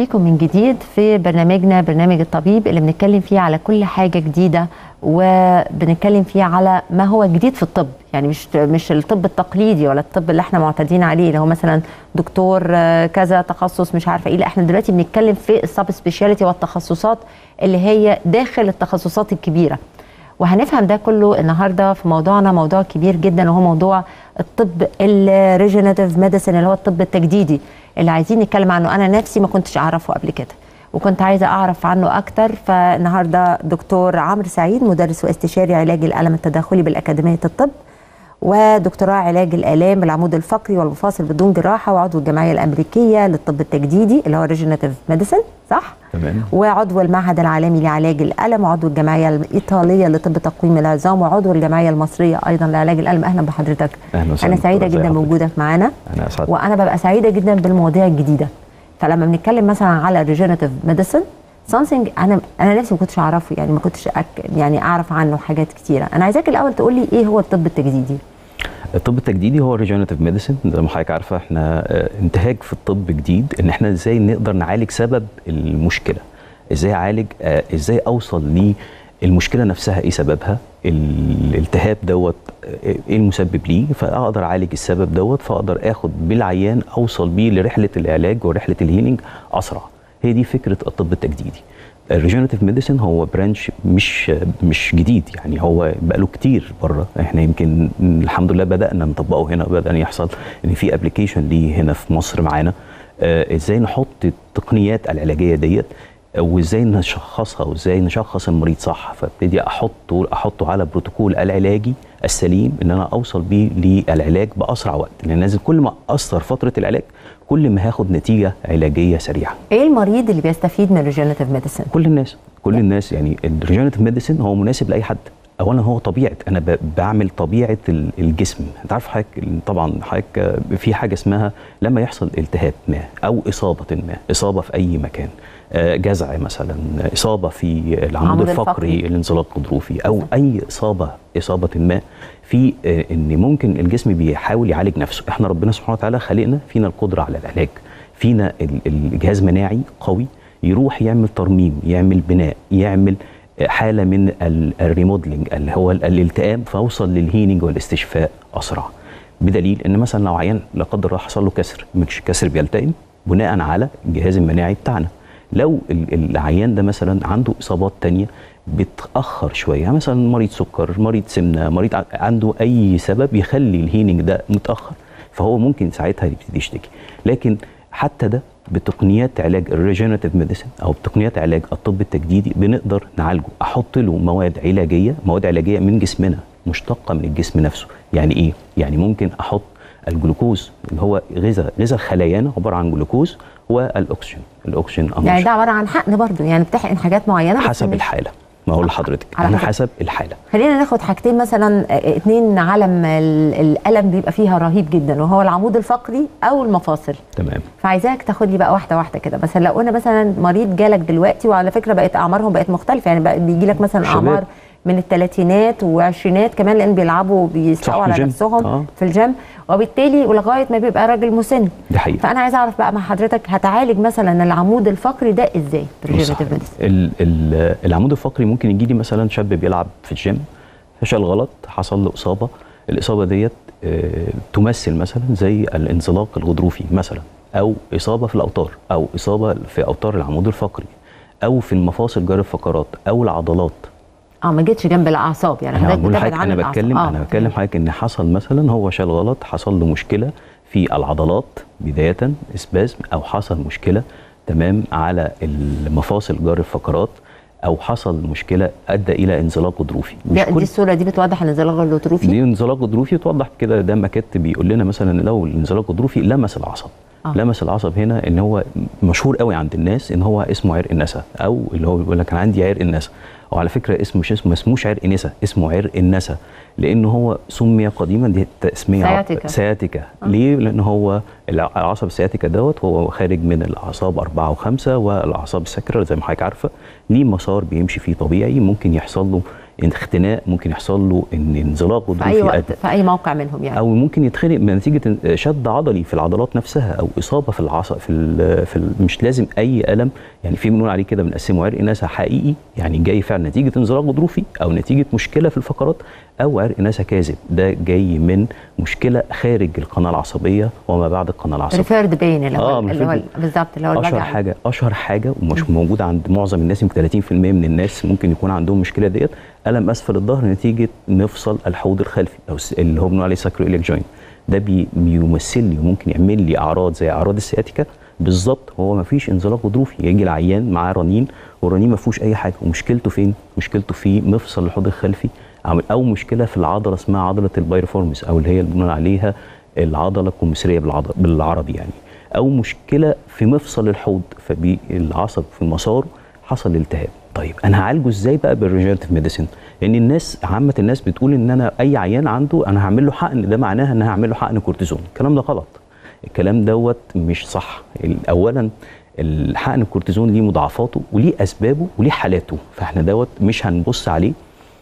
بيكم من جديد في برنامجنا برنامج الطبيب اللي بنتكلم فيه على كل حاجه جديده وبنتكلم فيه على ما هو جديد في الطب يعني مش مش الطب التقليدي ولا الطب اللي احنا معتادين عليه اللي هو مثلا دكتور آه، كذا تخصص مش عارفه ايه لا احنا دلوقتي بنتكلم في السب سبيشاليتي والتخصصات اللي هي داخل التخصصات الكبيره وهنفهم ده كله النهارده في موضوعنا موضوع كبير جدا وهو موضوع الطب الريجنريتيف ميديسن اللي هو الطب التجديدي اللي عايزين نتكلم عنه انا نفسي ما كنتش اعرفه قبل كده وكنت عايزه اعرف عنه اكتر فالنهارده دكتور عمرو سعيد مدرس واستشاري علاج الالم التداخلي بالاكاديميه الطب ودكتوراه علاج الالام بالعمود الفقري والمفاصل بدون جراحه وعضو الجمعيه الامريكيه للطب التجديدي اللي هو ريجنريتيف ميديسن صح؟ تمام وعضو المعهد العالمي لعلاج الالم وعضو الجمعيه الايطاليه لطب تقويم العظام وعضو الجمعيه المصريه ايضا لعلاج الالم اهلا بحضرتك اهلا وسهلا انا سعيده دكتورة، جدا ازي حضرتك؟ بوجودك معانا انا اسعد وانا ببقى سعيده جدا بالمواضيع الجديده فلما بنتكلم مثلا على الريجنريتيف ميديسن سامثينج انا انا نفسي ما كنتش اعرفه يعني ما كنتش أك... يعني اعرف عنه حاجات كتيره انا عايزاك الاول تقول لي ايه هو الطب التجديدي الطب التجديدي هو ريجنريتيف ميديسن زي ما حضرتك عارفه احنا آه، انتهاج في الطب جديد ان احنا ازاي نقدر نعالج سبب المشكله ازاي اعالج آه، ازاي اوصل للمشكله نفسها ايه سببها الالتهاب دوت آه، ايه المسبب ليه فاقدر اعالج السبب دوت فاقدر اخد بالعيان اوصل بيه لرحله العلاج ورحله الهيلينج اسرع هي دي فكره الطب التجديدي الريجنريتيف ميديسن هو برانش مش مش جديد يعني هو بقاله كتير بره احنا يمكن الحمد لله بدانا نطبقه هنا وبدا يحصل ان في ابلكيشن ليه هنا في مصر معانا آه ازاي نحط التقنيات العلاجيه ديت آه، وازاي نشخصها وازاي نشخص المريض صح فابتدي احطه احطه على بروتوكول العلاجي السليم ان انا اوصل بيه للعلاج باسرع وقت لان لازم كل ما اقصر فتره العلاج كل ما هاخد نتيجه علاجيه سريعه ايه المريض اللي بيستفيد من الريجنريتيف ميديسن كل الناس كل الناس يعني الريجنريتيف ميديسن هو مناسب لاي حد اولا هو طبيعه انا ب- بعمل طبيعه ال- الجسم انت عارف حضرتك طبعا حضرتك آه، في حاجه اسمها لما يحصل التهاب ما او اصابه ما اصابه في اي مكان آه، جزع مثلا اصابه في العمود العمود الفقري الفقري. الانزلاق الغضروفي او اي اصابه اصابه ما في آه، ان ممكن الجسم بيحاول يعالج نفسه احنا ربنا سبحانه وتعالى خلقنا فينا القدره على العلاج فينا ال- الجهاز مناعي قوي يروح يعمل ترميم يعمل بناء يعمل آه، حاله من ال- الريموديلنج اللي هو ال- الالتئام فاوصل للهيلينج والاستشفاء اسرع بدليل ان مثلا لو عيان لا قدر الله حصل له كسر مش كسر بيلتئم بناء على الجهاز المناعي بتاعنا لو ال- العيان ده مثلا عنده اصابات تانية بتاخر شويه يعني مثلا مريض سكر مريض سمنه مريض ع- عنده اي سبب يخلي الهيلينج ده متاخر فهو ممكن ساعتها يبتدي يشتكي لكن حتى ده بتقنيات علاج الريجنريتيف ميديسن او بتقنيات علاج الطب التجديدي بنقدر نعالجه احط له مواد علاجيه مواد علاجيه من جسمنا مشتقه من الجسم نفسه يعني ايه يعني ممكن احط الجلوكوز اللي هو غذاء غذاء خلايانا عباره عن جلوكوز والاكسجين الاكسجين يعني أمر ده عباره عن حقن برضه يعني بتحقن حاجات معينه بس حسب مش- الحاله ما اقول لحضرتك على انا حسب. حسب الحاله خلينا ناخد حاجتين مثلا آه، اتنين علم ال- الالم بيبقى فيها رهيب جدا وهو العمود الفقري او المفاصل تمام فعايزاك تاخد لي بقى واحده واحده كده مثلا لو قلنا مثلا مريض جالك دلوقتي وعلى فكره بقت اعمارهم بقت مختلفه يعني بقى بيجي لك مثلا شباب. اعمار من الثلاثينات وعشرينات كمان لان بيلعبوا وبيسرقوا صح، على الجيم. نفسهم آه. في الجيم وبالتالي ولغايه ما بيبقى راجل مسن دي حقيقه فانا عايزه اعرف بقى مع حضرتك هتعالج مثلا العمود الفقري ده ازاي بص بالريجنريتيف حضرتك، ميديسن ال- ال- العمود الفقري ممكن يجي لي مثلا شاب بيلعب في الجيم فشل غلط حصل له اصابه الاصابه ديت آه، تمثل مثلا زي الانزلاق الغضروفي مثلا او اصابه في الاوتار او اصابه في اوتار العمود الفقري او في المفاصل جار الفقرات او العضلات اه ما جيتش جنب الاعصاب يعني انا حضرتك بقول بتبعد حضرتك عن انا الأعصاب. بتكلم آه. انا بتكلم حضرتك ان حصل مثلا هو شال غلط حصل له مشكله في العضلات بدايه اسبازم او حصل مشكله تمام على المفاصل جار الفقرات او حصل مشكله ادى الى انزلاق غضروفي مش ده دي الصوره دي بتوضح الانزلاق الغضروفي دي انزلاق غضروفي توضح كده ده ماكيت بيقول لنا مثلا لو الانزلاق الغضروفي لمس العصب آه. آه. لمس العصب هنا ان هو مشهور قوي عند الناس ان هو اسمه عرق النسا او اللي هو بيقول لك انا عندي عرق النسا وعلى فكره اسمه مش اسمه ما اسموش عرق نسا اسمه عرق النسا لان هو سمي قديما دي تسميه سياتيكا. سياتيكا ليه لان هو الع- العصب السياتيكا دوت هو خارج من الاعصاب أربعة وخمسة والاعصاب السكرة زي ما حضرتك عارفه ليه مسار بيمشي فيه طبيعي ممكن يحصل له اختناق ممكن يحصل له ان انزلاق في غضروفي اي قد- وقت في اي موقع منهم يعني او ممكن يتخنق نتيجه شد عضلي في العضلات نفسها او اصابه في العصب في ال في ال مش لازم اي الم يعني في بنقول عليه كده بنقسمه عرق ناسا حقيقي يعني جاي فعلا نتيجه انزلاق غضروفي او نتيجه مشكله في الفقرات او عرق ناسا كاذب ده جاي من مشكله خارج القناه العصبيه وما بعد القناه العصبيه ريفيرد بين اللي هو آه، اللي هو referred- بالظبط اللي هو اشهر الوجع حاجه اشهر حاجه ومش موجوده عند معظم الناس يمكن 30% من الناس ممكن يكون عندهم مشكله ديت الم اسفل الظهر نتيجه مفصل الحوض الخلفي او س- اللي هو بنقول عليه ساكرو إليك جوينت ده بي- بيمثل لي وممكن يعمل لي اعراض زي اعراض السياتيكا بالظبط هو ما فيش انزلاق غضروفي يجي العيان معاه رنين والرنين ما فيهوش اي حاجه ومشكلته فين مشكلته في مفصل الحوض الخلفي أو- او مشكله في العضله اسمها عضله البايرفورمس او اللي هي اللي بنقول عليها العضله الكمثريه بالعض- بالعربي يعني او مشكله في مفصل الحوض فالعصب في مساره حصل التهاب طيب انا هعالجه ازاي بقى بالريجنريتيف ميديسن لان الناس عامه الناس بتقول ان انا اي عيان عنده انا هعمل له حقن ده معناها ان أنا هعمل له حقن كورتيزون الكلام ده غلط الكلام دوت مش صح ال- اولا الحقن الكورتيزون ليه مضاعفاته وليه اسبابه وليه حالاته فاحنا دوت مش هنبص عليه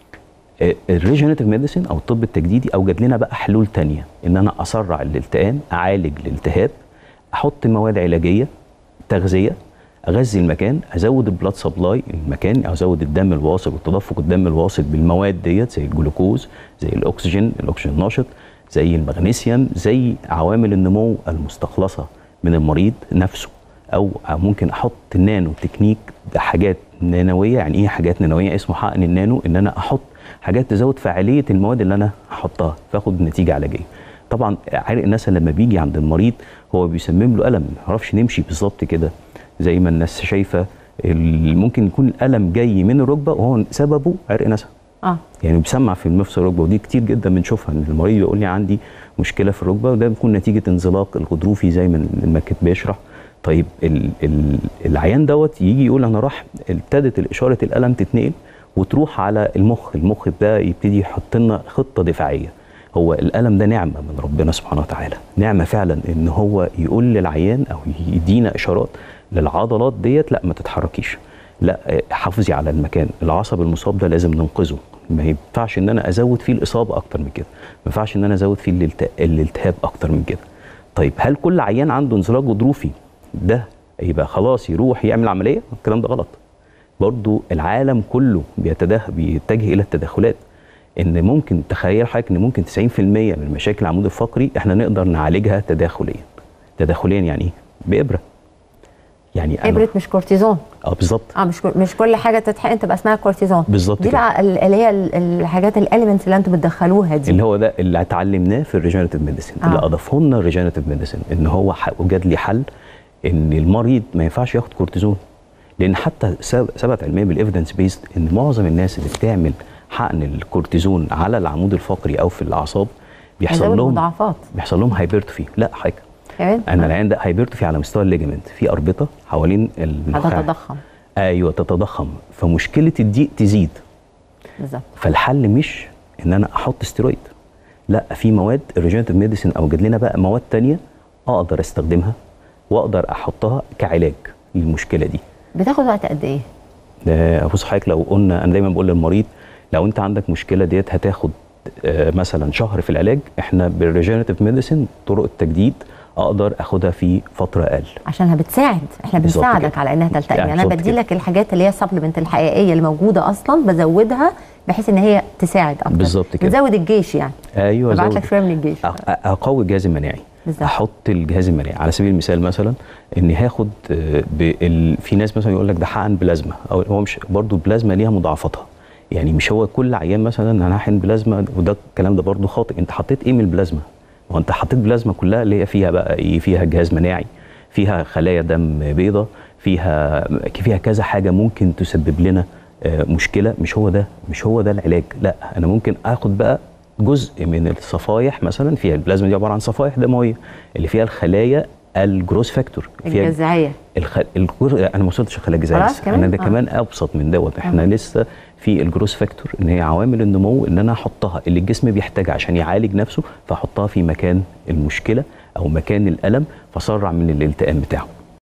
الريجنريتيف ميديسن او الطب التجديدي اوجد لنا بقى حلول تانية ان انا اسرع الالتئام اعالج الالتهاب احط مواد علاجيه تغذيه اغذي المكان ازود البلاد سبلاي المكان ازود الدم الواصل وتدفق الدم الواصل بالمواد ديت زي الجلوكوز زي الاكسجين الاكسجين النشط زي المغنيسيوم زي عوامل النمو المستخلصه من المريض نفسه او ممكن احط نانو تكنيك ده حاجات نانويه يعني ايه حاجات نانويه اسمه حقن النانو ان انا احط حاجات تزود فعاليه المواد اللي انا هحطها فاخد نتيجه علاجيه طبعا عرق الناس لما بيجي عند المريض هو بيسمم له الم ما يعرفش نمشي بالظبط كده زي ما الناس شايفه ال- ممكن يكون الالم جاي من الركبه وهو سببه عرق نسا اه يعني بيسمع في المفصل الركبه ودي كتير جدا بنشوفها ان المريض يقول لي عندي مشكله في الركبه وده بيكون نتيجه انزلاق الغضروفي زي ما ما كنت بيشرح طيب ال ال العيان دوت يجي يقول انا راح ابتدت الاشاره الالم تتنقل وتروح على المخ المخ ده يبتدي يحط لنا خطه دفاعيه هو الالم ده نعمه من ربنا سبحانه وتعالى نعمه فعلا ان هو يقول للعيان او يدينا اشارات للعضلات ديت لا ما تتحركيش لا آه، حافظي على المكان العصب المصاب ده لازم ننقذه ما ينفعش ان انا ازود فيه الاصابه اكتر من كده ما ينفعش ان انا ازود فيه الالت- الالتهاب اكتر من كده طيب هل كل عيان عنده انزلاق غضروفي ده يبقى خلاص يروح يعمل عمليه الكلام ده غلط برضو العالم كله بيتده بيتجه الى التدخلات ان ممكن تخيل حضرتك ان ممكن 90% من مشاكل العمود الفقري احنا نقدر نعالجها تداخليا تداخليا يعني ايه بابره يعني أنا- ابره مش كورتيزون اه بالظبط اه مش مش كل حاجه تتحقن تبقى اسمها كورتيزون بالظبط دي كده. بقى ال- اللي هي ال- الحاجات الاليمنتس اللي انتم بتدخلوها دي اللي هو ده اللي اتعلمناه في الريجنريتيف ميديسن آه. اللي اضافه لنا الريجنريتيف ميديسن ان هو ح- وجد لي حل ان المريض ما ينفعش ياخد كورتيزون لان حتى سب- ثبت علميا بالايفيدنس بيست ان معظم الناس اللي بتعمل حقن الكورتيزون على العمود الفقري او في الاعصاب بيحصل هيزود لهم مضاعفات بيحصل لهم هايبرتروفي لا حاجه كمان انا العيان ده هايبرتروفي على مستوى الليجمنت في اربطه حوالين النخاع هتتضخم ايوه تتضخم فمشكله الضيق تزيد بالظبط فالحل مش ان انا احط ستيرويد لا في مواد الريجنريتيف ميديسن اوجد لنا بقى مواد تانية اقدر استخدمها واقدر احطها كعلاج للمشكله دي بتاخد وقت قد ايه؟ ده بص حضرتك لو قلنا انا دايما بقول للمريض لو انت عندك مشكله ديت هتاخد آه، مثلا شهر في العلاج احنا بالريجنريتيف ميديسن طرق التجديد اقدر اخدها في فتره اقل عشانها بتساعد احنا بالظبط بنساعدك كده. على انها تلتئم يعني يعني انا بالظبط بدي كده. لك الحاجات اللي هي السبلمنت الحقيقيه اللي موجوده اصلا بزودها بحيث ان هي تساعد اكتر بالظبط كده. بتزود الجيش يعني ايوه ببعت زود. لك شويه من الجيش أ- اقوي الجهاز المناعي بالظبط. احط الجهاز المناعي على سبيل المثال مثلا اني هاخد آه، بال... في ناس مثلا يقول لك ده حقن بلازما او هو مش برضو البلازما ليها مضاعفاتها يعني مش هو كل عيان مثلا انا هحقن بلازما وده الكلام ده برضو خاطئ انت حطيت ايه من البلازما هو انت حطيت بلازما كلها اللي هي فيها بقى ايه فيها جهاز مناعي فيها خلايا دم بيضة فيها فيها كذا حاجه ممكن تسبب لنا آه، مشكله مش هو ده مش هو ده العلاج لا انا ممكن اخد بقى جزء من الصفائح مثلا فيها البلازما دي عباره عن صفائح دمويه اللي فيها الخلايا الجروس فاكتور فيها الجذعيه الخ... الجر... انا ما وصلتش الخلايا الجذعيه خلاص لسه كمان؟ انا ده آه. كمان ابسط من دوت احنا لسه في الجروس فاكتور ان هي عوامل النمو ان انا احطها اللي الجسم بيحتاجها عشان يعالج نفسه فاحطها في مكان المشكله او مكان الالم فاسرع من الالتئام بتاعه